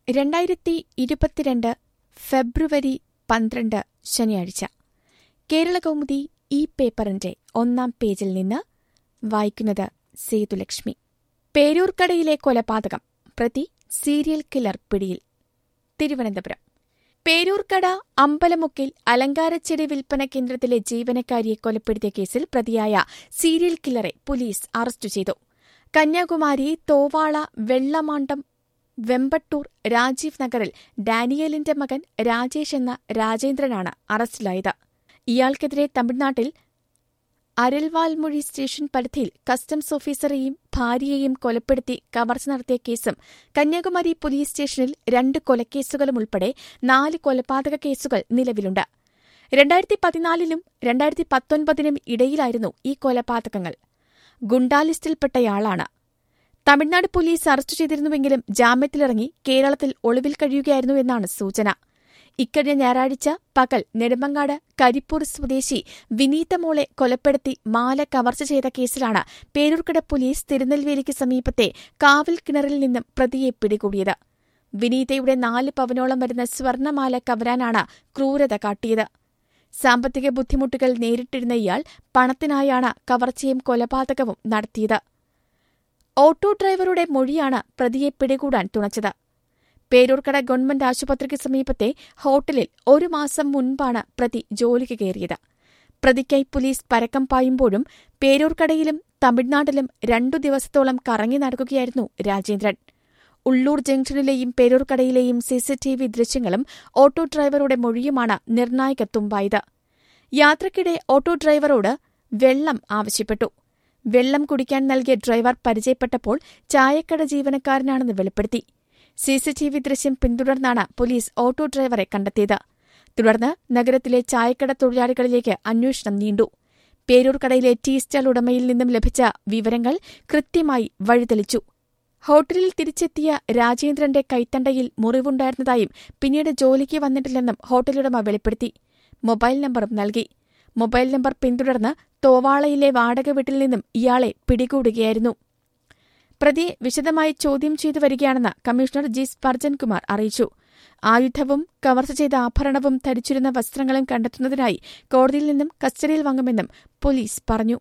രണ്ടായിരത്തി ഇരുപത്തിരണ്ട് ഫെബ്രുവരി പന്ത്രണ്ട് ശനിയാഴ്ച കേരളകൗമുദി ഈ പേപ്പറിന്റെ ഒന്നാം പേജിൽ നിന്ന് വായിക്കുന്നത് സേതുലക്ഷ്മി പേരൂർക്കടയിലെ കൊലപാതകം പ്രതി സീരിയൽ കില്ലർ പിടിയിൽ തിരുവനന്തപുരം പേരൂർക്കട അമ്പലമുക്കിൽ അലങ്കാരച്ചെടി വിൽപ്പന കേന്ദ്രത്തിലെ ജീവനക്കാരിയെ കൊലപ്പെടുത്തിയ കേസിൽ പ്രതിയായ സീരിയൽ കില്ലറെ പോലീസ് അറസ്റ്റ് ചെയ്തു കന്യാകുമാരി തോവാള വെള്ളമാണ്ടം വെമ്പട്ടൂർ രാജീവ് നഗറിൽ ഡാനിയലിന്റെ മകൻ രാജേഷ് എന്ന രാജേന്ദ്രനാണ് അറസ്റ്റിലായത് ഇയാൾക്കെതിരെ തമിഴ്നാട്ടിൽ അരൽവാൽമൊഴി സ്റ്റേഷൻ പരിധിയിൽ കസ്റ്റംസ് ഓഫീസറെയും ഭാര്യയെയും കൊലപ്പെടുത്തി കവർച്ച നടത്തിയ കേസും കന്യാകുമാരി പോലീസ് സ്റ്റേഷനിൽ രണ്ട് കൊലക്കേസുകളും ഉൾപ്പെടെ നാല് കൊലപാതക കേസുകൾ നിലവിലുണ്ട് രണ്ടായിരത്തി പതിനാലിനും രണ്ടായിരത്തി പത്തൊൻപതിനും ഇടയിലായിരുന്നു ഈ കൊലപാതകങ്ങൾ ഗുണ്ടാ ലിസ്റ്റിൽപ്പെട്ടയാളാണ് തമിഴ്നാട് പോലീസ് അറസ്റ്റ് ചെയ്തിരുന്നുവെങ്കിലും ജാമ്യത്തിലിറങ്ങി കേരളത്തിൽ ഒളിവിൽ കഴിയുകയായിരുന്നു എന്നാണ് സൂചന ഇക്കഴിഞ്ഞ ഞായറാഴ്ച പകൽ നെടുമങ്ങാട് കരിപ്പൂർ സ്വദേശി വിനീത മോളെ കൊലപ്പെടുത്തി മാല കവർച്ച ചെയ്ത കേസിലാണ് പേരൂർക്കട പോലീസ് തിരുനെൽവേലിക്ക് സമീപത്തെ കാവൽ കിണറിൽ നിന്നും പ്രതിയെ പിടികൂടിയത് വിനീതയുടെ നാല് പവനോളം വരുന്ന സ്വർണമാല കവരാനാണ് ക്രൂരത കാട്ടിയത് സാമ്പത്തിക ബുദ്ധിമുട്ടുകൾ നേരിട്ടിരുന്ന ഇയാൾ പണത്തിനായാണ് കവർച്ചയും കൊലപാതകവും നടത്തിയത് ഓട്ടോ ഡ്രൈവറുടെ മൊഴിയാണ് പ്രതിയെ പിടികൂടാൻ തുണച്ചത് പേരൂർക്കട ഗവൺമെന്റ് ആശുപത്രിക്ക് സമീപത്തെ ഹോട്ടലിൽ ഒരു മാസം മുൻപാണ് പ്രതി ജോലിക്ക് കയറിയത് പ്രതിക്കായി പോലീസ് പരക്കം പായുമ്പോഴും പേരൂർക്കടയിലും തമിഴ്നാട്ടിലും രണ്ടു ദിവസത്തോളം കറങ്ങി നടക്കുകയായിരുന്നു രാജേന്ദ്രൻ ഉള്ളൂർ ജംഗ്ഷനിലെയും പേരൂർക്കടയിലെയും സിസിടിവി ദൃശ്യങ്ങളും ഓട്ടോ ഡ്രൈവറുടെ മൊഴിയുമാണ് നിർണായക തുമ്പായത് യാത്രക്കിടെ ഓട്ടോ ഡ്രൈവറോട് വെള്ളം ആവശ്യപ്പെട്ടു വെള്ളം കുടിക്കാൻ നൽകിയ ഡ്രൈവർ പരിചയപ്പെട്ടപ്പോൾ ചായക്കട ജീവനക്കാരനാണെന്ന് വെളിപ്പെടുത്തി സിസിടിവി ദൃശ്യം പിന്തുടർന്നാണ് പോലീസ് ഓട്ടോ ഡ്രൈവറെ കണ്ടെത്തിയത് തുടർന്ന് നഗരത്തിലെ ചായക്കട തൊഴിലാളികളിലേക്ക് അന്വേഷണം നീണ്ടു പേരൂർക്കടയിലെ ടീ സ്റ്റാൾ ഉടമയിൽ നിന്നും ലഭിച്ച വിവരങ്ങൾ കൃത്യമായി വഴിതെളിച്ചു ഹോട്ടലിൽ തിരിച്ചെത്തിയ രാജേന്ദ്രന്റെ കൈത്തണ്ടയിൽ മുറിവുണ്ടായിരുന്നതായും പിന്നീട് ജോലിക്ക് വന്നിട്ടില്ലെന്നും ഹോട്ടലുടമ വെളിപ്പെടുത്തി മൊബൈൽ നമ്പറും നൽകി മൊബൈൽ നമ്പർ പിന്തുടർന്ന് തോവാളയിലെ വാടക വീട്ടിൽ നിന്നും ഇയാളെ പിടികൂടുകയായിരുന്നു പ്രതിയെ വിശദമായി ചോദ്യം ചെയ്തു വരികയാണെന്ന് കമ്മീഷണർ ജി സ്പർജൻകുമാർ അറിയിച്ചു ആയുധവും കവർച്ച ചെയ്ത ആഭരണവും ധരിച്ചിരുന്ന വസ്ത്രങ്ങളും കണ്ടെത്തുന്നതിനായി കോടതിയിൽ നിന്നും കസ്റ്റഡിയിൽ വാങ്ങുമെന്നും പോലീസ് പറഞ്ഞു